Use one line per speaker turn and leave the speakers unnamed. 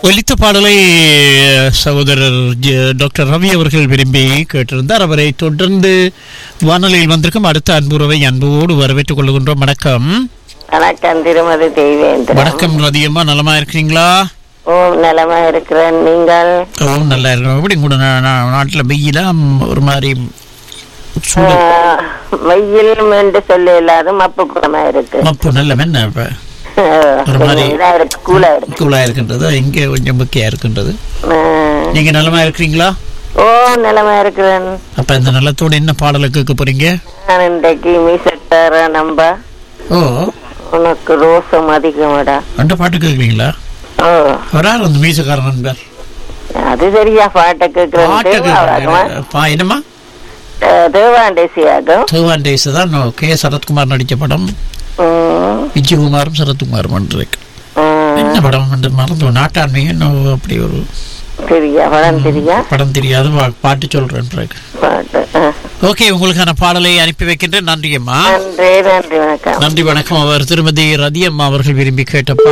ஒலித்த பாடலை சகோதரர் ஜ- டாக்டர் ரவி அவர்கள் விரும்பி கேட்டிருந்தார் அவரை தொடர்ந்து வானொலியில் வந்திருக்கும் அடுத்த அன்புறவை அன்போடு வரவேற்றுக் கொள்கின்றோம் வணக்கம்
வணக்கம் திருமதி தெய்வேந்திரன்
வணக்கம் ரதியம்மா நலமா இருக்கிறீங்களா
ஓம் நலமா இருக்கிறேன் நீங்கள்
ஓ நல்லா இருக்கணும் எப்படி கூட நாட்டில் வெயிலா ம், ஒரு மாதிரி சூடு
ஆஹ், வெயில் என்று சொல்ல இல்லாத மப்பு குணமா இருக்கு
மப்பு நல்ல என்ன இப்ப
ஆஹ்,
ஒரு மாதிரி-
இதா இருக்கு கூலா இருக்கு
கூலா இருக்கின்றது இங்கே கொஞ்சம் முக்கியா இருக்கின்றது
ஆஹ்,
நீங்க நலமா இருக்கிறீங்களா
ஓ நலமா இருக்கிறேன்
அப்ப இந்த நலத்தோட என்ன பாடலை கேட்க போறீங்க
நான் இன்றைக்கு மீசட்டார நம்ப
ஓ
உனக்கு ரோசம் அதிகமாடா
அந்த பாட்டு கேட்குறீங்களா
ஓ
வரார் அந்த மீசக்காரன் நண்பர்
அது சரியா பாட்டை கேட்கிறேன்
பாட்டு
தேவாராகமா
கேட்குறேன். பா என்னம்மா
தேவாண்டேசியாகும்
தேவான் டேஸ் தான் கே சரத்குமார் நடித்த படம்
உம்,
விஜயகுமாரும் சரத்குமாரும் பண்ணிருக்கு
உம்,
என்ன படம் என்று மறந்து நாட்டாண்மை என்ன அப்படி ஒரு
சரியா படம் தெரியா
படம் தெரியாது வா- பாட்டு சொல்றேன் பிறகு
பாட்டு ஆஹ்.
ஓகே உங்களுக்கான பாடலை அனுப்பி வைக்கின்றேன் நன்றி அம்மா
நன்றி நன்றி வணக்கம்
நன்றி வணக்கம் அவர் திருமதி ரதியம்மா அவர்கள் விரும்பி கேட்ட